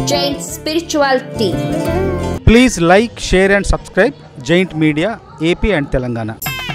Jain spiritual టీ please like share and subscribe giant media AP and Telangana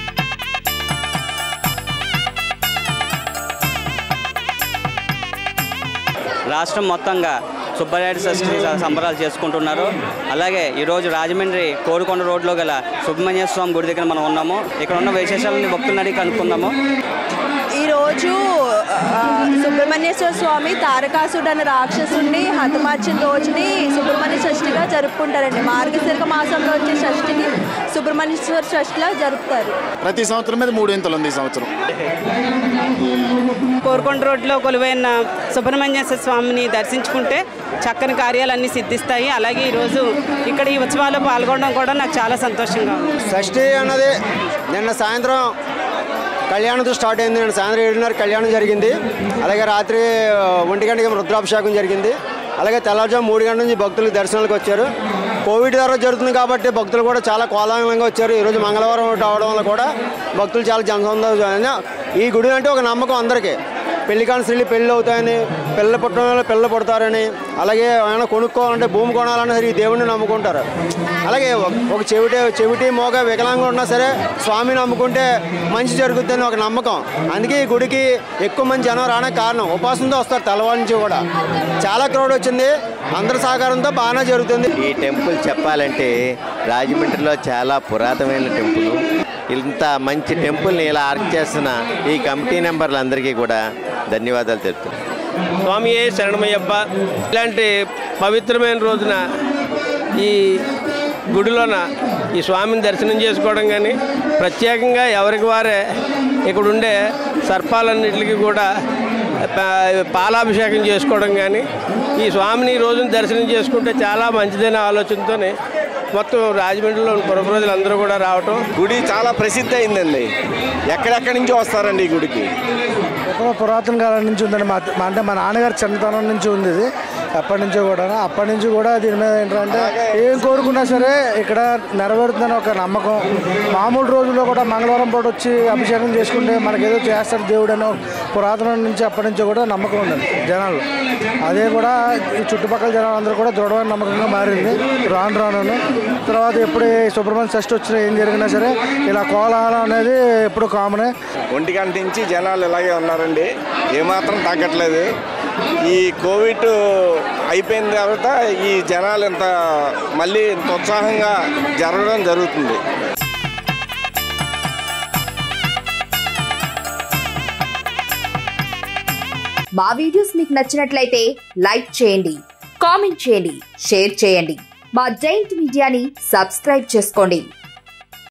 రాష్ట్రం మొత్తంగా సుబ్బరాయుడు షష్ఠి సంబరాలు చేసుకుంటున్నారు అలాగే ఈరోజు రాజమండ్రి కోరుకొండ రోడ్లో గల సుబ్రహ్మణ్య స్వామి గుడి దగ్గర మనం ఉన్నాము ఇక్కడ ఉన్న విశేషాలని భక్తులని అడిగి కనుక్కుందాము ఈరోజు ఆ, సుబ్రహ్మణ్యేశ్వర స్వామి తారకాసుడు అనే రాక్షసుడిని హతమార్చిన రోజుని సుబ్రహ్మణ్య షష్ఠిగా జరుపుకుంటారండి మార్గశిరక మాసంలో వచ్చే షష్ఠిని సుబ్రహ్మణ్యేశ్వర షష్ఠిలా జరుపుతారు ప్రతి సంవత్సరం మీద మూడు ఇంతలు ఉంది ఈ సంవత్సరం కోరుకొండ రోడ్లో కొలువైన సుబ్రహ్మణ్యేశ్వర స్వామిని దర్శించుకుంటే చక్కని కార్యాలన్నీ సిద్ధిస్తాయి అలాగే ఈరోజు ఇక్కడ ఈ ఉత్సవాల్లో పాల్గొనడం కూడా నాకు చాలా సంతోషంగా ఉంది షష్ఠి అన్నది నిన్న సాయంత్రం కళ్యాణంతో స్టార్ట్ అయింది నిన్న సాయంత్రం ఏడున్నర కళ్యాణం జరిగింది అలాగే రాత్రి ఆ, ఒంటి గంటకి రుద్రాభిషేకం జరిగింది అలాగే తెల్లవారుజాము మూడు గంటల నుంచి భక్తులు దర్శనాలకు వచ్చారు కోవిడ్ ద్వారా జరుగుతుంది కాబట్టి భక్తులు కూడా చాలా కోలాహలంగా వచ్చారు ఈరోజు మంగళవారం ఒకటి అవడం వల్ల కూడా భక్తులు చాలా జనసందోషం ఈ గుడి అంటే ఒక నమ్మకం అందరికీ పెళ్లి కాని స్త్రీలు పెళ్ళి అవుతాయని పిల్లలు పుట్టడం వల్ల పిల్లలు పుడతారని అలాగే ఏమైనా కొనుక్కోవాలంటే భూమి కొనాలన్నా సరే ఈ దేవుడిని నమ్ముకుంటారు అలాగే ఒక- ఒక చెవిటి చెవిటి మోగ వికలాంగా ఉన్నా సరే స్వామిని నమ్ముకుంటే మంచి జరుగుతుందని ఒక నమ్మకం అందుకే ఈ గుడికి ఎక్కువ మంది జనం రావడానికి కారణం ఉపాసంతో వస్తారు తెల్లవారు నుంచి కూడా చాలా క్రౌడ్ వచ్చింది అందరి సహకారంతో బాగానే జరుగుతుంది ఈ టెంపుల్ చెప్పాలంటే రాజమండ్రిలో చాలా పురాతనమైన టెంపుల్ ఇంత మంచి టెంపుల్ని ఇలా ఆర్క్ చేస్తున్న ఈ కమిటీ మెంబర్లందరికీ కూడా ధన్యవాదాలు తెలుపుతున్నాను స్వామియే శరణమయ్యప్ప ఇలాంటి పవిత్రమైన రోజున ఈ గుడిలోన ఈ స్వామిని దర్శనం చేసుకోవడం కానీ ప్రత్యేకంగా ఎవరికి వారే ఇక్కడ ఉండే సర్పాలన్నిటికీ కూడా పా- పాలాభిషేకం చేసుకోవడం కానీ ఈ స్వామిని ఈ రోజున దర్శనం చేసుకుంటే చాలా మంచిదనే ఆలోచనతోనే మొత్తం రాజమండ్రిలో ఉన్న పుర ప్రజలందరూ కూడా రావటం గుడి చాలా ప్రసిద్ధి అయిందండి ఎక్కడెక్కడి నుంచి వస్తారండి ఈ గుడికి ఎక్కడో పురాతన కాలం నుంచి ఉందండి మా మా- అంటే మా నాన్నగారి చిన్నతనం నుంచి ఉంది ఇది ఎప్పటి నుంచో కూడా అప్పటి నుంచి కూడా దీని మీద ఏంటంటే ఏం కోరుకున్నా సరే ఇక్కడ నెరవేరుతుందని ఒక నమ్మకం మామూలు రోజుల్లో కూడా మంగళవారం పూట వచ్చి అభిషేకం చేసుకుంటే మనకేదో చేస్తాడు దేవుడు అని ఒక పురాతనం నుంచి అప్పటి నుంచో కూడా నమ్మకం ఉందండి జనాలు అదే కూడా ఈ చుట్టుపక్కల జనాలు అందరూ కూడా దృఢమైన నమ్మకంగా మారింది రాను రాను తర్వాత ఎప్పుడు ఈ సుబ్రహ్మణ్య షష్ఠి వచ్చినా ఏం జరిగినా సరే ఇలా కోలాహలం అనేది ఎప్పుడు కామనే ఒంటి గంట నుంచి జనాలు ఇలాగే ఉన్నారండి ఏమాత్రం తగ్గట్లేదు ఈ కోవిడ్ అయిపోయిన తర్వాత ఈ జనాలు ఇంత మళ్ళీ ఇంత ఉత్సాహంగా జరగడం జరుగుతుంది మా వీడియోస్ మీకు నచ్చినట్లయితే లైక్ చేయండి కామెంట్ చేయండి షేర్ చేయండి మా జైంట్ మీడియాని సబ్స్క్రైబ్ చేసుకోండి